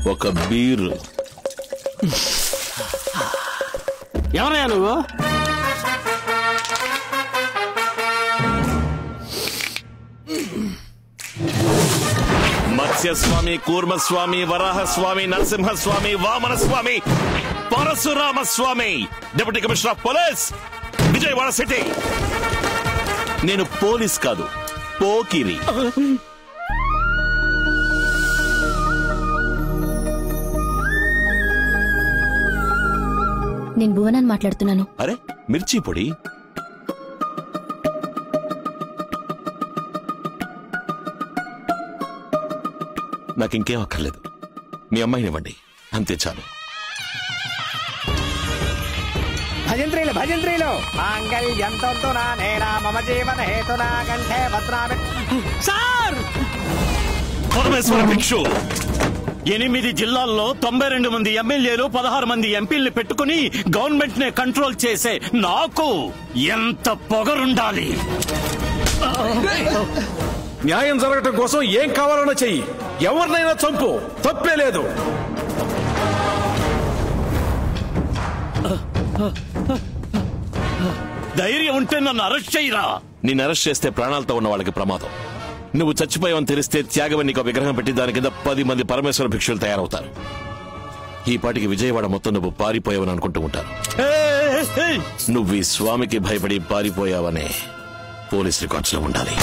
ఒక బీరు ఎవరయ్యా నువ్వు Matsyaswami Kurmaswami Varahaswami Narasimhaswami Vamanaswami Parashuramaswami deputy commissioner of police Vijayawada city నేను పోలీస్ కాదు పోకిరి నేను భువనాన్ని మాట్లాడుతున్నాను అరే మిర్చి పొడి నాకు ఇంకేం అక్కర్లేదు మీ అమ్మాయినివ్వండి అంతే చాలు భజంత్రీలు భజంత్రీలు మాంగళ్యంతో నేనా మమ జీవన హేతునా కంఠే భద్రామి సార్ పరమేశ్వర భిక్షు ఎనిమిది జిల్లాల్లో తొంభై రెండు మంది ఎమ్మెల్యేలు పదహారు మంది ఎంపీల్ని పెట్టుకుని గవర్నమెంట్ నే కంట్రోల్ చేసే నాకు ఎంత పొగరుండాలి న్యాయం జరగటం కోసం ఏం కావాలన్నా చెయ్యి ఎవరినైనా చంపు తప్పే లేదు ధైర్యం ఉంటే నన్ను అరెస్ట్ చేయరా నిన్ను అరెస్ట్ చేస్తే ప్రాణాలతో ఉన్న వాళ్ళకి ప్రమాదం నువ్వు చచ్చిపోయావని తెలిస్తే త్యాగమని నీకు విగ్రహం పెట్టి దాని కింద పది మంది పరమేశ్వర భిక్షులు తయారవుతారు ఈ పాటికి విజయవాడ మొత్తం నువ్వు పారిపోయావని అనుకుంటూ ఉంటారు ఏయ్, ఏయ్, నువ్వు ఈ స్వామికి భయపడి పారిపోయావనే పోలీస్ రికార్డ్స్ లో ఉండాలి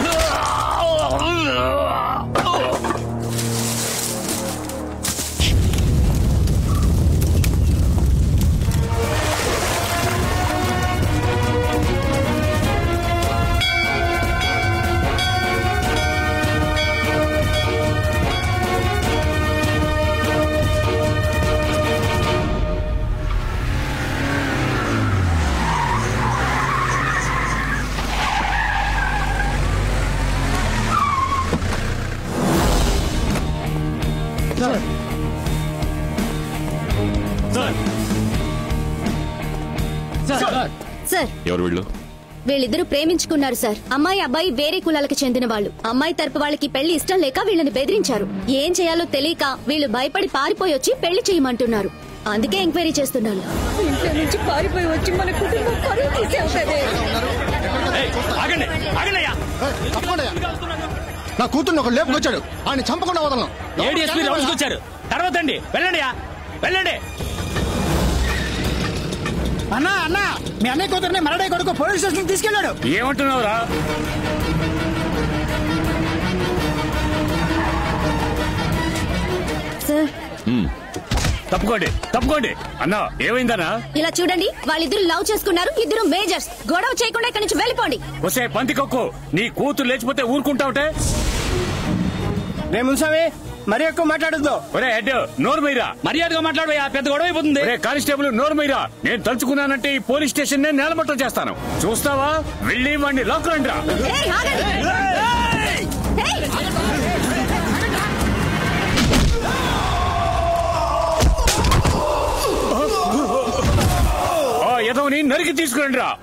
సార్ ఎవరు వీళ్ళు వీళ్ళిద్దరూ ప్రేమించుకున్నారు సార్ అమ్మాయి అబ్బాయి వేరే కులాలకు చెందిన వాళ్ళు అమ్మాయి తరపు వాళ్ళకి పెళ్లి ఇష్టం లేక వీళ్ళని బెదిరించారు ఏం చేయాలో తెలియక వీళ్ళు భయపడి పారిపోయి వచ్చి పెళ్లి చేయమంటున్నారు అందుకే ఎంక్వైరీ చేస్తున్నాను ఇంట్లో నుంచి పారిపోయి వచ్చి మన కుటుంబం పరువు తీసావు కదే ఏయ్, ఆగండి ఆగండి అయ్యా నా కూతుర్ని ఒక లేపుకొచ్చాడు ఆయన చంపకుండా వదలను ఏడీఎస్పీ రౌండ్స్కి వచ్చారు తర్వాత అండి వెళ్ళండి వెళ్ళండి అన్నా అన్నా మీ అన్నయ్య కూతురుని మరడే కొడుకు పోలీస్ స్టేషన్ తీసుకెళ్లాడు ఏమంటున్నావురా సార్ తప్పుకోండి తప్పుకోండి అన్నా ఏమైందన్నా ఇలా చూడండి వాళ్ళిద్దరు లవ్ చేసుకున్నారు ఇద్దరు మేజర్స్ గొడవ చేయకుండా ఇక్కడి నుంచి వెళ్ళిపోండి వసే పందికొక్కు నీ కూతురు లేచిపోతే ఊరుకుంటావుటే రే మున్సామి మరి ఎక్కువ మాట్లాడద్దు ఒరే హెడ్ నోరు మీరా మర్యాదగా మాట్లాడబోయా పెద్ద గొడవ అయిపోతుంది ఒరే కానిస్టేబుల్ నోరు మీరా నేను తలుచుకున్నానంటే ఈ పోలీస్ స్టేషన్ నే నేలమట్టం చేస్తాను చూస్తావా వెళ్ళి వాడిని లాక్ రండి రా ఏయ్, ఆగండి. ఏయ్, ఆ ఎదవని నరికి తీసుకురండి రా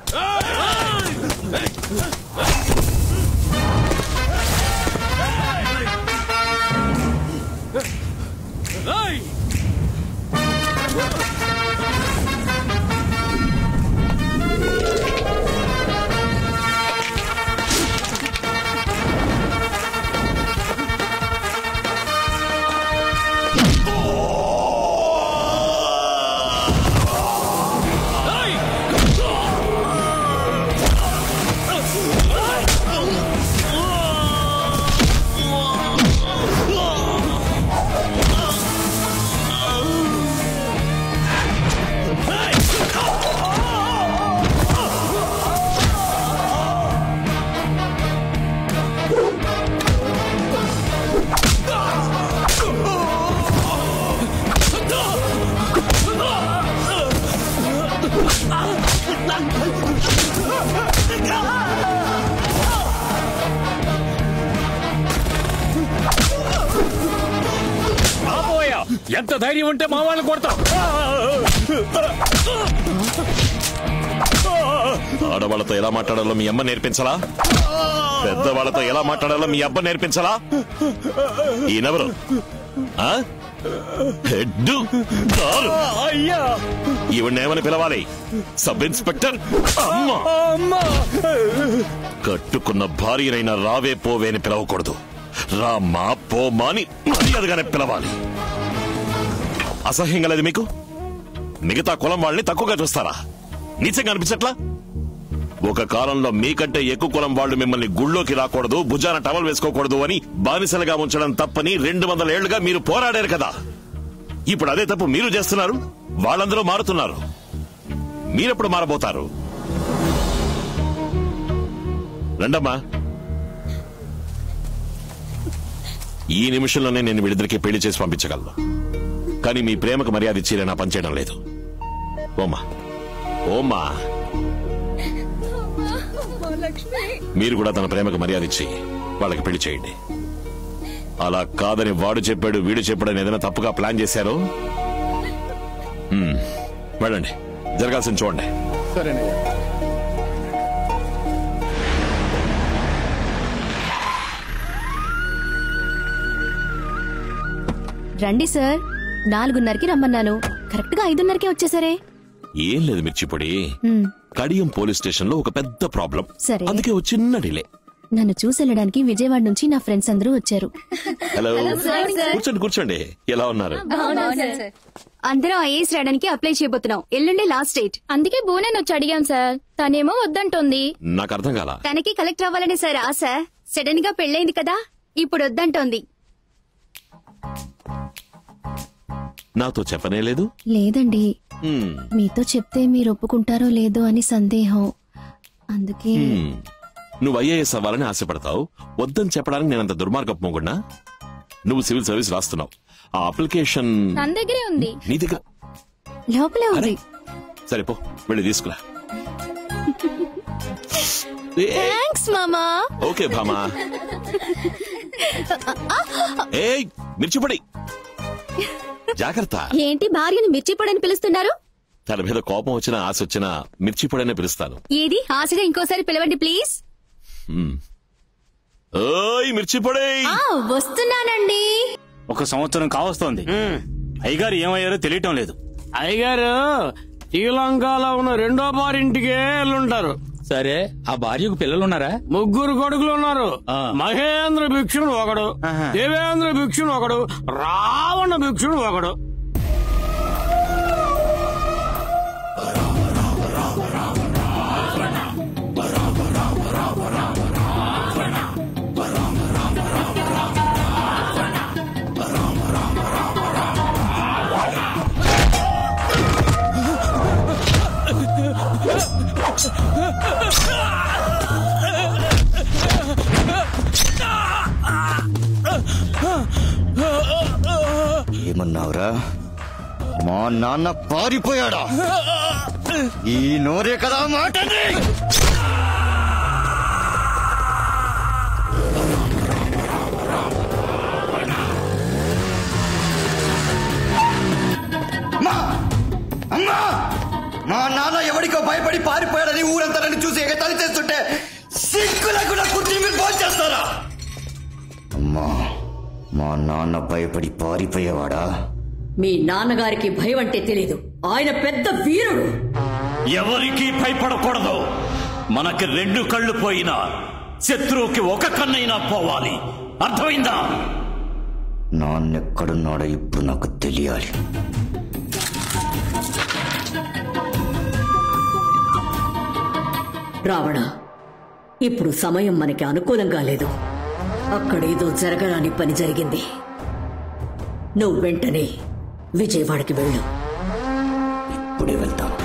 ఆపోయా ఎంత ధైర్యం ఉంటే మా వాళ్ళని కొడతాం ఆడవాళ్ళతో ఎలా మాట్లాడాలో మీ అమ్మ నేర్పించలా పెద్దవాళ్ళతో ఎలా మాట్లాడాలో మీ అబ్బ నేర్పించలా ఈయనెవరు ఆ? హెడ్ దారు అయ్యా ఈవిడేమని పిలవాలి సబ్ ఇన్స్పెక్టర్ అమ్మా అమ్మా కట్టుకున్న భార్యనైనా రావే పోవే అని పిలవకూడదు రామ్మా పోమా అని మర్యాదగానే పిలవాలి అసహ్యం కలది మీకు మిగతా కులం వాళ్ళని తక్కువగా చూస్తారా నీచంగా అనిపించట్లా ఒక కాలంలో మీకంటే ఎక్కువ కులం వాళ్ళు మిమ్మల్ని గుళ్ళోకి రాకూడదు భుజాన టవల్ వేసుకోకూడదు అని బానిసలుగా ఉంచడం తప్పని రెండు వందల ఏళ్లుగా మీరు పోరాడారు కదా ఇప్పుడు అదే తప్పు మీరు చేస్తున్నారు వాళ్ళందరూ మారుతున్నారు మీరెప్పుడు మారబోతారు రండమ్మా ఈ నిమిషంలోనే నేను వీళ్ళిద్దరికి పెళ్లి చేసి పంపించగలను కానీ మీ ప్రేమకు మర్యాద ఇచ్చి నా పనిచేయడం లేదు ఓమా ఓమా మీరు కూడా తన ప్రేమకు మర్యాద ఇచ్చి వాళ్ళకి పెళ్లి చేయండి అలా కాదని వాడు చెప్పాడు వీడు చెప్పాడని ఏదైనా తప్పుగా ప్లాన్ చేశారో హ్మ్, వెళ్ళండి జరగాల్సింది చూడండి సరేనయ్యా రండి సార్ నాలుగున్నరకి రమ్మన్నాను కరెక్ట్ గా ఐదున్నరకే వచ్చేసరే ఏం లేదు మిర్చిపొడి హ్మ్. కడియం పోలీస్ స్టేషన్ లో ఒక పెద్ద ప్రాబ్లం సరే. అందుకే ఒక చిన్న డిలే నన్ను చూసెళ్ళడానికి విజయవాడ నుంచి నా ఫ్రెండ్స్ అందరూ వచ్చారు హలో కూర్చోండి కూర్చోండి ఎలా ఉన్నారు అందరం ఐఏఎస్ రాయడానికి అప్లై చేయబోతున్నాం ఎల్లుండి లాస్ట్ డేట్ అందుకే బోనన్ వచ్చి అడిగాం సార్ తనేమో వద్దంటోంది నాకు అర్థం కాల తనకి కలెక్టర్ అవ్వాలని సార్ ఆశ సడన్ గా పెళ్ళైంది కదా ఇప్పుడు వద్దంటోంది నాతో చెప్పనే లేదు లేదండి హ్మ్, మీతో చెప్తే మీరు ఒప్పుకుంటారో లేదో అని సందేహం అందుకే హ్మ్. నువ్వు ఐఏఎస్ అవ్వాలని ఆశపడతావు వద్దని చెప్పడానికి నేనంత దుర్మార్గపు మొగుడినా నువ్వు సివిల్ సర్వీస్ రాస్తున్నావు ఆ అప్లికేషన్ తన దగ్గరే ఉంది నీ దగ్గర లోపలే ఉంది సరే పో వెళ్ళి తీసుకురా ఏ, థ్యాంక్స్ మామా ఓకే భామా ఏయ్ మిర్చిపొడి జాగ్రత్త ఏంటి భార్యను మిర్చిపొడని పిలుస్తున్నారు తన మీద కోపం వచ్చినా ఆశ వచ్చినా మిర్చిపొడనే పిలుస్తాను ఏది ఆశగా ఇంకోసారి పిలవండి ప్లీజ్ ఓయ్ మిర్చిపొడి ఆ వస్తున్నానండి ఒక సంవత్సరం కావస్తోంది అయ్యగారు ఏమయ్యారో తెలియటం లేదు అయ్యగారు శ్రీలంకలో ఉన్న రెండో బారింటికే వెళ్ళుంటారు సరే ఆ భార్యకు పిల్లలున్నారా ముగ్గురు కొడుకులు ఉన్నారు ఆ. మహేంద్ర భిక్షుడు ఒకడు ఆహా. దేవేంద్ర భిక్షుడు ఒకడు రావణ భిక్షుడు ఒకడు ఏమన్నావురా మా నాన్న పారిపోయాడా ఈ నోరే కదా మాటని అమ్మా! అమ్మా! మా నాన్న ఎవడికో భయపడి పారిపోయాడని ఊరంతా నన్ను చూసి ఎగతాళి చేస్తుంటే సిగ్గులకు కుర్చీ మీరు ఫోన్ చేస్తారా అమ్మా మా నాన్న భయపడి పారిపోయేవాడా మీ నాన్నగారికి భయం అంటే తెలీదు ఆయన పెద్ద వీరుడు ఎవరికి భయపడకూడదు మనకి రెండు కళ్ళు పోయినా శత్రువుకి ఒక కన్నైనా పోవాలి అర్థమైందా నాన్నెక్కడున్నాడో ఇప్పుడు నాకు తెలియాలి రావణ ఇప్పుడు సమయం మనకి అనుకూలంగా లేదు అక్కడేదో జరగరాని పని జరిగింది నువ్వు వెంటనే విజయవాడకి వెళ్ళు ఇప్పుడే వెళ్తాను